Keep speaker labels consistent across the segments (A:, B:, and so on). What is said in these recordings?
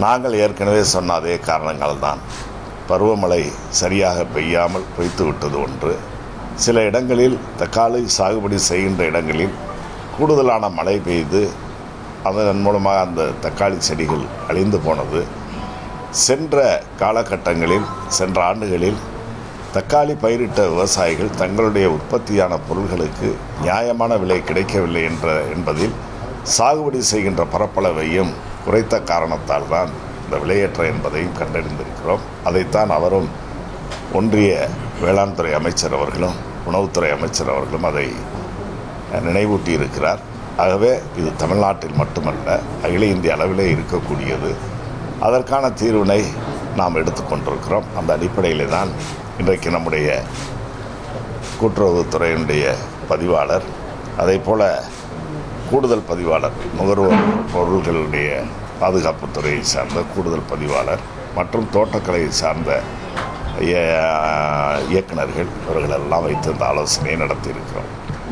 A: நாங்கள் ஏற்கனவே சொன்ன அதே காரணங்கள்தான் பருவமழை சரியாக பெய்யாமல் பொய்த்து விட்டது ஒன்று சில இடங்களில் தக்காளி சாகுபடி செய்கின்ற இடங்களில் கூடுதலான மழை பெய்து அதன் மூலமாக அந்த தக்காளி செடிகள் அழிந்து போனது சென்ற காலகட்டங்களில் சென்ற ஆண்டுகளில் தக்காளி பயிரிட்ட விவசாயிகள் தங்களுடைய உற்பத்தியான பொருள்களுக்கு நியாயமான விலை கிடைக்கவில்லை என்ற என்பதில் சாகுபடி செய்கின்ற பரப்பளவையும் குறைத்த காரணத்தால் தான் இந்த விலையேற்றம் என்பதையும் கண்டறிந்திருக்கிறோம் அதைத்தான் அவரும் ஒன்றிய வேளாண் துறை அமைச்சர் அவர்களும் உணவுத்துறை அமைச்சர் அவர்களும் அதை நினைவூட்டி இருக்கிறார் ஆகவே இது தமிழ்நாட்டில் மட்டுமல்ல அகில இந்திய அளவிலே இருக்கக்கூடியது அதற்கான தீர்வினை நாம் எடுத்துக்கொண்டிருக்கிறோம் அந்த அடிப்படையில் தான் இன்றைக்கு நம்முடைய கூட்டுறவுத்துறையினுடைய பதிவாளர் அதே போல கூடுதல் பதிவாளர் நுகர்வோர் பொருள்களுடைய பாதுகாப்புத்துறையை சார்ந்த கூடுதல் பதிவாளர் மற்றும் தோட்டக்கலை சார்ந்த இய- இயக்குனர்கள் இவர்களெல்லாம் வைத்து இந்த ஆலோசனையை நடத்தியிருக்கிறோம்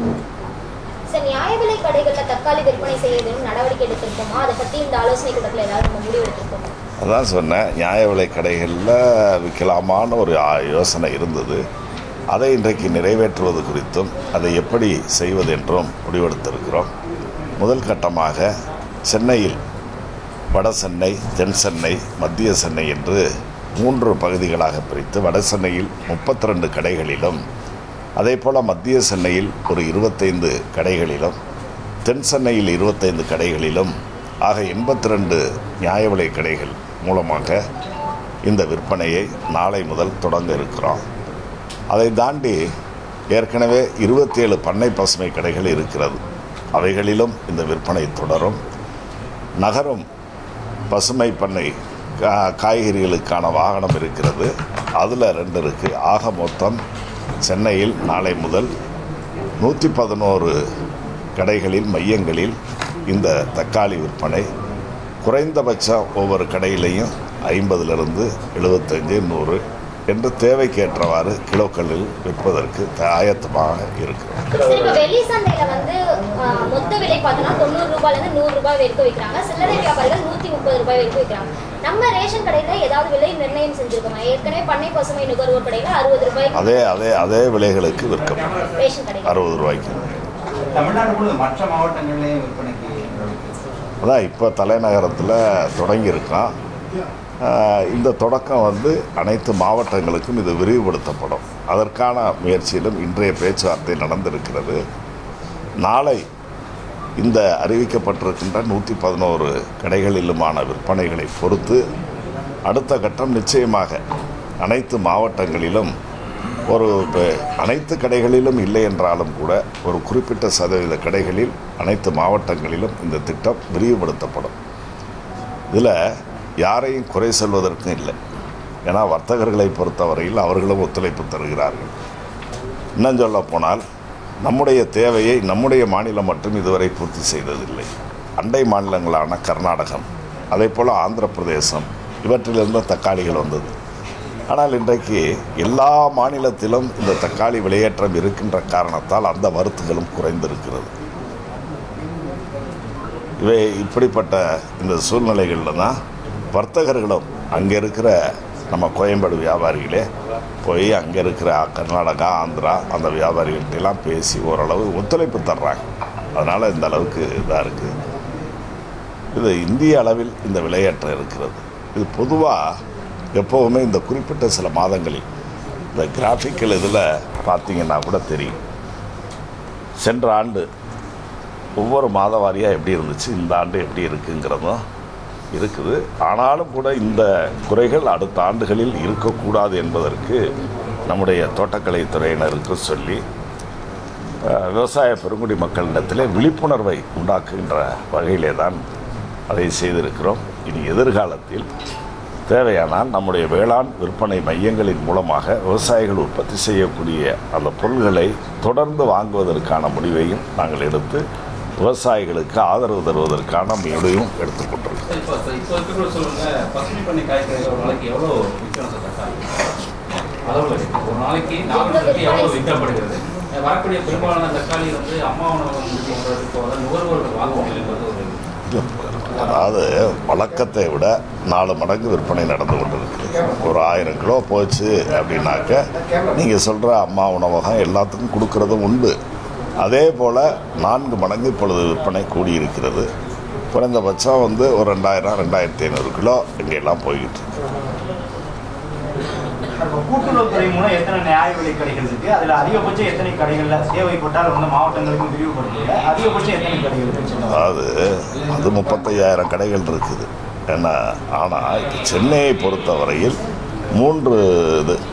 B: சார் நியாய விலை கடைகளில் தக்காளி விற்பனை செய்யறதுன்னு நடவடிக்கை எடுத்திருக்கோமா அதை பத்தி இந்த ஆலோசனை கூட்டத்தில் ஏதாவது நம்ம முடிவு எடுத்திருக்கோமா
A: அதான் சொன்னேன் நியாய விலை கடைகளில் விற்கலாமான்னு ஒரு ஆ- யோசனை இருந்தது அதை இன்றைக்கு நிறைவேற்றுவது குறித்தும் அதை எப்படி செய்வது என்றும் முடிவெடுத்திருக்கிறோம் முதல் கட்டமாக சென்னையில் வட சென்னை தென் சென்னை மத்திய சென்னை என்று மூன்று பகுதிகளாக பிரித்து வட சென்னையில் முப்பத்தி ரெண்டு கடைகளிலும் அதே போல் மத்திய சென்னையில் ஒரு இருபத்தைந்து கடைகளிலும் தென் சென்னையில் இருபத்தைந்து கடைகளிலும் ஆக எண்பத்தி ரெண்டு நியாய விலை கடைகள் மூலமாக இந்த விற்பனையை நாளை முதல் தொடங்க இருக்கிறோம் அதை தாண்டி ஏற்கனவே இருபத்தி ஏழு பண்ணை பசுமை கடைகள் இருக்கிறது அவைகளிலும் இந்த விற்பனை தொடரும் நகரும் பசுமை பண்ணை கா- காய்கறிகளுக்கான வாகனம் இருக்கிறது அதில் ரெண்டு இருக்குது ஆக மொத்தம் சென்னையில் நாளை முதல் நூற்றி பதினோரு கடைகளில் மையங்களில் இந்த தக்காளி விற்பனை குறைந்தபட்சம் ஒவ்வொரு கடையிலையும் ஐம்பதுலேருந்து எழுபத்தஞ்சு நூறு என்று தேவைக்கேற்றவாறு கிலோக்களில் விற்பதற்கு ஆயத்தமாக இருக்கிறோம்
B: சார் இப்போ வெள்ளி சந்தையில வந்து ஆஹ், மொத்த விலை பார்த்தோம்னா தொண்ணூறு ரூபாயில இருந்து நூறு ரூபாய் வரைக்கும் விற்கிறாங்க சில்லறை வியாபாரிகள் நூத்தி முப்பது ரூபாய் வரைக்கும் விற்கிறாங்க நம்ம ரேஷன் கடையில ஏதாவது விலை நிர்ணயம் செஞ்சிருக்கோமா ஏற்கனவே பண்ணை பசுமை நுகர்வோர் கடையில அறுபது ரூபாய்
A: அதே அதே அதே விலைகளுக்கு விற்கப்படும்
B: ரேஷன் கடையில்
A: அறுபது ரூபாய்க்கு
C: தமிழ்நாடு முழுவதும் மற்ற மாவட்டங்கள்லேயும் விற்பனைக்கு நடவடிக்கை
A: அதான் இப்போ தலைநகரத்தில் தொடங்கியிருக்கோம் ஆஹ் இந்த தொடக்கம் வந்து அனைத்து மாவட்டங்களுக்கும் இது விரிவுபடுத்தப்படும் அதற்கான முயற்சியிலும் இன்றைய பேச்சுவார்த்தை நடந்திருக்கிறது நாளை இந்த அறிவிக்கப்பட்டிருக்கின்ற நூற்றி பதினோரு கடைகளிலுமான விற்பனைகளை பொறுத்து அடுத்த கட்டம் நிச்சயமாக அனைத்து மாவட்டங்களிலும் ஒரு இப்ப அனைத்து கடைகளிலும் இல்லை என்றாலும் கூட ஒரு குறிப்பிட்ட சதவீத கடைகளில் அனைத்து மாவட்டங்களிலும் இந்த திட்டம் விரிவுபடுத்தப்படும் இதில் யாரையும் குறை சொல்வதற்கும் இல்லை ஏன்னா வர்த்தகர்களை பொறுத்தவரையில் அவர்களும் ஒத்துழைப்பு தருகிறார்கள் இன்னும் சொல்ல போனால் நம்முடைய தேவையை நம்முடைய மாநிலம் மட்டும் இதுவரை பூர்த்தி செய்ததில்லை அண்டை மாநிலங்களான கர்நாடகம் அதே போல் ஆந்திர பிரதேசம் இவற்றிலிருந்து தக்காளிகள் வந்தது ஆனால் இன்றைக்கு எல்லா மாநிலத்திலும் இந்த தக்காளி விலையேற்றம் இருக்கின்ற காரணத்தால் அந்த வரத்துகளும் குறைந்திருக்கிறது இவை இப்படிப்பட்ட இந்த சூழ்நிலைகளில் தான் வர்த்தகர்களும் அங்கே இருக்கிற நம்ம கோயம்பேடு வியாபாரிகளே போய் அங்கே இருக்கிற கர்நாடகா ஆந்திரா அந்த வியாபாரிகள்ட்டெல்லாம் பேசி ஓரளவு ஒத்துழைப்பு தர்றாங்க அதனால் இந்த அளவுக்கு இதாக இருக்குது இது இந்திய அளவில் இந்த விளையாட்டம் இருக்கிறது இது பொதுவாக எப்போவுமே இந்த குறிப்பிட்ட சில மாதங்களில் இந்த கிராஃபிக்கல் இதில் பார்த்தீங்கன்னா கூட தெரியும் சென்ற ஆண்டு ஒவ்வொரு மாத வாரியாக எப்படி இருந்துச்சு இந்த ஆண்டு எப்படி இருக்குங்கிறதும் இருக்குது ஆனாலும் கூட இந்த குறைகள் அடுத்த ஆண்டுகளில் இருக்கக்கூடாது என்பதற்கு நம்முடைய தோட்டக்கலை துறையினருக்கு சொல்லி அஹ், விவசாய பெருங்குடி மக்களிடத்திலே விழிப்புணர்வை உண்டாக்குகின்ற வகையிலே தான் அதை செய்திருக்கிறோம் இனி எதிர்காலத்தில் தேவையானால் நம்முடைய வேளாண் விற்பனை மையங்களின் மூலமாக விவசாயிகள் உற்பத்தி செய்யக்கூடிய அந்த பொருள்களை தொடர்ந்து வாங்குவதற்கான முடிவையும் நாங்கள் எடுத்து விவசாயிகளுக்கு ஆதரவு தருவதற்கான முடிவையும் எடுத்துக்கொண்டிருக்கிறோம்
D: சார், இப்போ சார், இப்போ இருக்கிற சொல்லுங்க பசுமை பண்ணி காய்கறிகள் ஒரு நாளைக்கு எவ்வளோ விற்கணும் சார் தக்காளி அளவு இருக்கு. ஒரு நாளைக்கு நாலு மணிக்கு எவ்வளோ விற்கப்படுகிறது வரக்கூடிய பெரும்பாலான தக்காளி வந்து அம்மா உணவகம் போன்றதுக்கு வந்து நுகர்வோர்கள் வாங்குவாங்க என்பது ஒரு
A: அதாவது வழக்கத்தை விட நாலு மடங்கு விற்பனை நடந்து கொண்டிருக்கு ஒரு ஆயிரம் கிலோ போச்சு அப்படின்னாக்க நீங்கள் சொல்கிற அம்மா உணவகம் எல்லாத்துக்கும் கொடுக்கறதும் உண்டு அதே போல் நான்கு மடங்கு இப்பொழுது விற்பனை கூடியிருக்கிறது குறைந்தபட்சம் வந்து ஒரு ரெண்டாயிரம் ரெண்டாயிரத்தி ஐநூறு கிலோ இங்கெல்லாம் போய்கிட்டு இருக்கு
E: இப்போ கூட்டுறவுத்துறை மூலம் எத்தனை நியாய விலை கடைகள் இருக்கு அதுல அதிகபட்சம் எத்தனை கடைகள்ல தேவைப்பட்டால் வந்து மாவட்டங்களுக்கும் விரிவுபடுத்தல அதிகபட்சம் எத்தனை கடைகள் இருக்கு
A: அதாவது அது முப்பத்தையாயிரம் கடைகள் இருக்குது ஏன்னா ஆனால் சென்னையை பொறுத்தவரையில் மூன்று இது